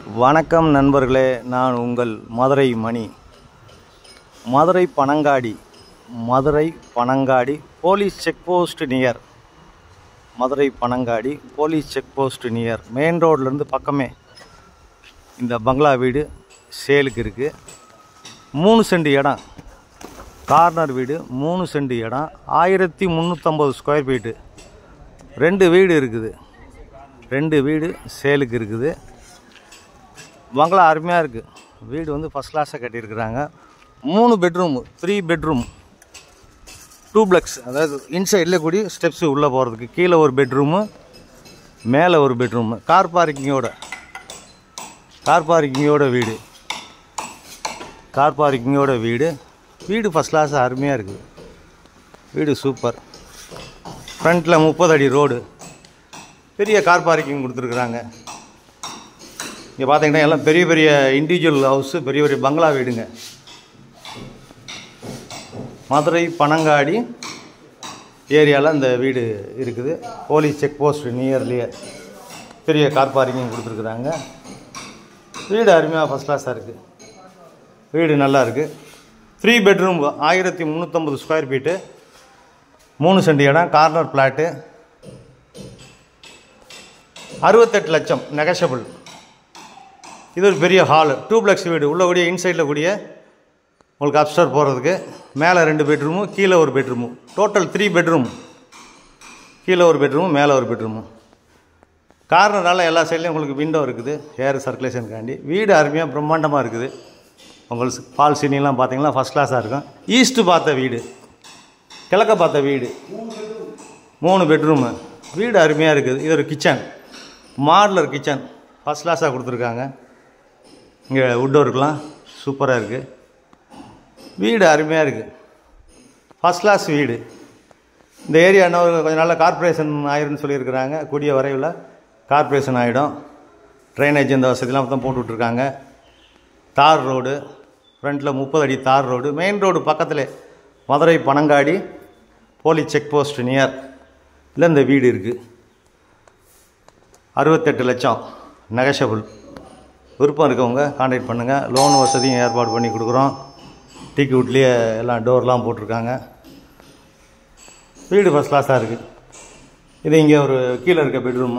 வணக்கம் நண்பர்களே நான் உங்கள் Madurai Mani Madurai Panangadi Madurai Panangadi police check post near Madurai Panangadi police check post near main ரோட்லேருந்து பக்கமே இந்த பங்களா வீடு சேலுக்கு இருக்குது மூணு சென்ட் இடம் கார்னர் வீடு மூணு சென்ட் இடம் ஆயிரத்தி முந்நூற்றம்பது ஸ்கொயர் ஃபீட்டு ரெண்டு வீடு இருக்குது ரெண்டு வீடு சேலுக்கு இருக்குது பங்களா அருமையாக இருக்குது வீடு வந்து ஃபஸ்ட் கிளாஸாக கட்டியிருக்கிறாங்க மூணு bedroom three bedroom duplex அதாவது இன்சைடில் கூடி ஸ்டெப்ஸு உள்ளே போகிறதுக்கு கீழே ஒரு பெட்ரூமு மேலே ஒரு பெட்ரூமு கார் பார்க்கிங்கோட கார் பார்க்கிங்கோட வீடு கார் பார்க்கிங்கோட வீடு வீடு ஃபஸ்ட் கிளாஸ் அருமையாக இருக்குது வீடு சூப்பர் ஃப்ரண்ட்டில் முப்பது அடி ரோடு பெரிய கார் பார்க்கிங் கொடுத்துருக்குறாங்க இங்கே பார்த்தீங்கன்னா எல்லாம் பெரிய பெரிய இண்டிவிஜுவல் ஹவுஸு பெரிய பெரிய பங்களா வீடுங்க மதுரை பனங்காடி ஏரியாவில் இந்த வீடு இருக்குது போலீஸ் செக் போஸ்ட் நியர்லேயே பெரிய கார் பார்க்கிங் கொடுத்துருக்குறாங்க வீடு அருமையாக ஃபஸ்ட் கிளாஸாக இருக்குது வீடு நல்லா இருக்குது த்ரீ பெட்ரூம் ஆயிரத்தி முந்நூற்றம்பது ஸ்கொயர் ஃபீட்டு மூணு சென்ட் இடம் கார்னர் பிளாட்டு அறுபத்தெட்டு லட்சம் நெகஷபிள் இது ஒரு பெரிய ஹாலு டூ பிளக்ஸ் வீடு உள்ள கூடிய இன்சைடில் கூடிய உங்களுக்கு அப்ஸ்டர் போகிறதுக்கு மேலே ரெண்டு பெட்ரூமு கீழே ஒரு பெட்ரூமு டோட்டல் த்ரீ பெட்ரூம் கீழே ஒரு பெட்ரூமு மேலே ஒரு பெட்ரூமு கார்னரால் எல்லா சைட்லேயும் உங்களுக்கு விண்டோ இருக்குது ஏர் சர்க்குலேஷனுக்காண்டி வீடு அருமையாக பிரம்மாண்டமாக இருக்குது உங்களுக்கு பால் சீனிலாம் பார்த்தீங்கன்னா ஃபஸ்ட் கிளாஸாக இருக்கும் ஈஸ்ட்டு பார்த்த வீடு கிழக்க பார்த்த வீடு மூணு பெட்ரூமு வீடு அருமையாக இருக்குது இது ஒரு கிச்சன் மாடலர் கிச்சன் ஃபஸ்ட் கிளாஸாக கொடுத்துருக்காங்க இங்கே உட் ஒர்க்லாம் சூப்பராக இருக்குது வீடு அருமையாக இருக்குது ஃபஸ்ட் கிளாஸ் வீடு இந்த ஏரியா இன்னும் கொஞ்சம் நாளில் கார்ப்பரேஷன் ஆயிரும்னு சொல்லியிருக்கிறாங்க கூடிய வரைவில் கார்ப்பரேஷன் ஆகிடும் ட்ரைனேஜ் இந்த வசதிலாம் தான் போட்டு விட்ருக்காங்க தார் ரோடு ஃப்ரண்ட்டில் முப்பது அடி தார் ரோடு மெயின் ரோடு பக்கத்தில் Madurai Panangadi police check post near இல்லை இந்த வீடு இருக்குது அறுபத்தெட்டு லட்சம் நெகஷபிள் விருப்பம் இருக்கவங்க காண்டாக்ட் பண்ணுங்கள் லோன் வசதியும் ஏற்பாடு பண்ணி கொடுக்குறோம் டீக்கு வீட்லேயே எல்லாம் டோர்லாம் போட்டிருக்காங்க வீடு ஃபஸ்ட் கிளாஸாக இருக்குது இது இங்கே ஒரு கீழே இருக்க பெட்ரூமு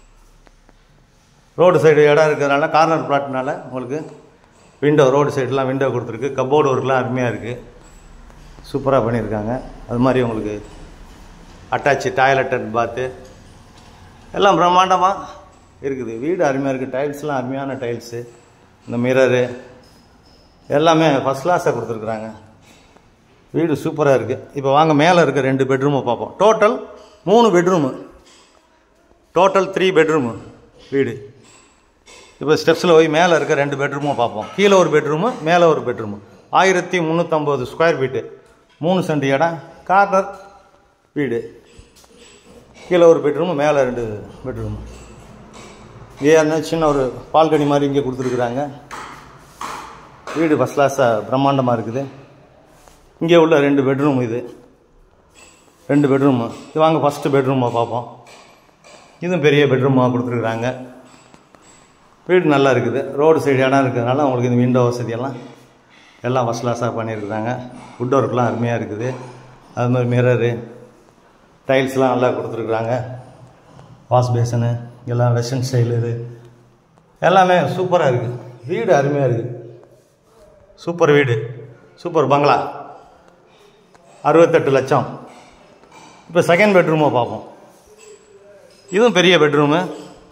ரோடு சைடு இடம் இருக்கிறதுனால கார்னர் பிளாட்னால உங்களுக்கு விண்டோ ரோடு சைடெலாம் விண்டோ கொடுத்துருக்கு கப்போர்டு ஒர்க்லாம் அருமையாக இருக்குது சூப்பராக பண்ணியிருக்காங்க அது மாதிரி உங்களுக்கு அட்டாச் டாய்லெட் அண்ட் பாத்து எல்லாம் பிரம்மாண்டமாக இருக்குது வீடு அருமையாக இருக்குது டைல்ஸ்லாம் அருமையான டைல்ஸு இந்த மிரரு எல்லாமே ஃபஸ்ட் கிளாஸாக கொடுத்துருக்குறாங்க வீடு சூப்பராக இருக்குது இப்போ வாங்க மேலே இருக்க ரெண்டு பெட்ரூமை பார்ப்போம் டோட்டல் மூணு பெட்ரூமு டோட்டல் த்ரீ பெட்ரூமு வீடு இப்போ ஸ்டெப்ஸில் போய் மேலே இருக்க ரெண்டு பெட்ரூமும் பார்ப்போம் கீழே ஒரு பெட்ரூமு மேலே ஒரு பெட்ரூமு ஆயிரத்தி முந்நூற்றம்பது ஸ்கொயர் ஃபீட்டு மூணு சென்ட் இடம் கார்னர் வீடு கீழே ஒரு பெட்ரூமு மேலே ரெண்டு பெட்ரூமு இங்கே சின்ன ஒரு பால்கனி மாதிரி இங்கே கொடுத்துருக்குறாங்க வீடு ஃபஸ்ட் கிளாஸாக பிரம்மாண்டமாக இருக்குது இங்கே உள்ள ரெண்டு பெட்ரூம் இது ரெண்டு பெட்ரூமு இது வாங்க ஃபஸ்ட்டு பெட்ரூமை பார்ப்போம் இதுவும் பெரிய பெட்ரூமாக கொடுத்துருக்குறாங்க வீடு நல்லா இருக்குது ரோடு சைடு இடம் இருக்கிறதுனால உங்களுக்கு இந்த விண்டோ வசதியெல்லாம் எல்லாம் ஃபஸ்ட் கிளாஸாக பண்ணியிருக்கிறாங்க வுட் ஒர்க்லாம் அருமையாக இருக்குது அது மாதிரி மிரரு டைல்ஸ்லாம் நல்லா கொடுத்துருக்குறாங்க வாஷ் பேசனு எல்லாம் வெஸ்டர்ன் ஸ்டைல் இது எல்லாமே சூப்பராக இருக்குது வீடு அருமையாக இருக்குது சூப்பர் வீடு சூப்பர் பங்களா அறுபத்தெட்டு லட்சம் இப்போ செகண்ட் பெட்ரூமை பார்ப்போம் இதுவும் பெரிய பெட்ரூமு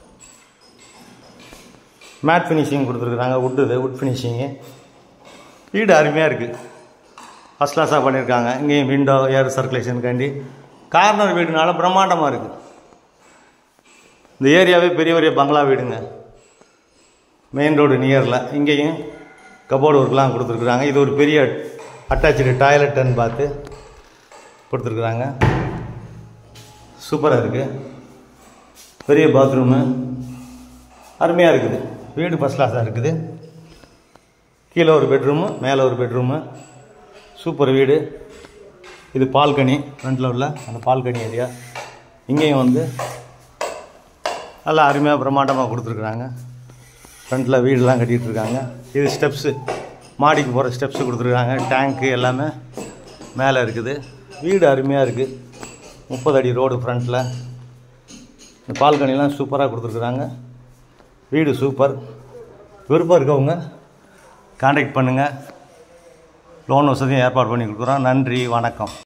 மேட் ஃபினிஷிங் கொடுத்துருக்குறாங்க வுட்டு இது வுட் ஃபினிஷிங்கு வீடு அருமையாக இருக்குது ஃபஸ்ட் கிளாஸாக பண்ணியிருக்காங்க இங்கேயும் விண்டோ ஏர் சர்க்குலேஷனுக்காண்டி கார்னர் வீடுனால பிரம்மாண்டமாக இருக்குது இந்த ஏரியாவே பெரிய பெரிய பங்களா வீடுங்க மெயின் ரோடு நியரில் இங்கேயும் கபோர்டு ஒர்க்லாம் கொடுத்துருக்குறாங்க இது ஒரு பெரிய அட்டாச்சு டாய்லெட்டுன்னு பார்த்து கொடுத்துருக்குறாங்க சூப்பராக இருக்குது பெரிய பாத்ரூமு அருமையாக இருக்குது வீடு ஃபஸ்ட் கிளாஸாக இருக்குது கீழே ஒரு பெட்ரூமு மேலே ஒரு பெட்ரூமு சூப்பர் வீடு இது பால்கனி ஃப்ரண்ட்டில் உள்ள அந்த பால்கனி ஏரியா இங்கேயும் வந்து நல்லா அருமையாக பிரம்மாண்டமாக கொடுத்துருக்குறாங்க ஃப்ரண்ட்டில் வீடுலாம் கட்டிகிட்டு இருக்காங்க இது ஸ்டெப்ஸு மாடிக்கு போகிற ஸ்டெப்ஸு கொடுத்துருக்காங்க டேங்க்கு எல்லாமே மேலே இருக்குது வீடு அருமையாக இருக்குது முப்பது அடி ரோடு ஃப்ரண்ட்டில் இந்த பால்கனிலாம் சூப்பராக கொடுத்துருக்குறாங்க வீடு சூப்பர் விருப்பம் இருக்கவங்க காண்டாக்ட் பண்ணுங்கள் லோன் வசதியும் ஏற்பாடு பண்ணி கொடுக்குறோம் நன்றி வணக்கம்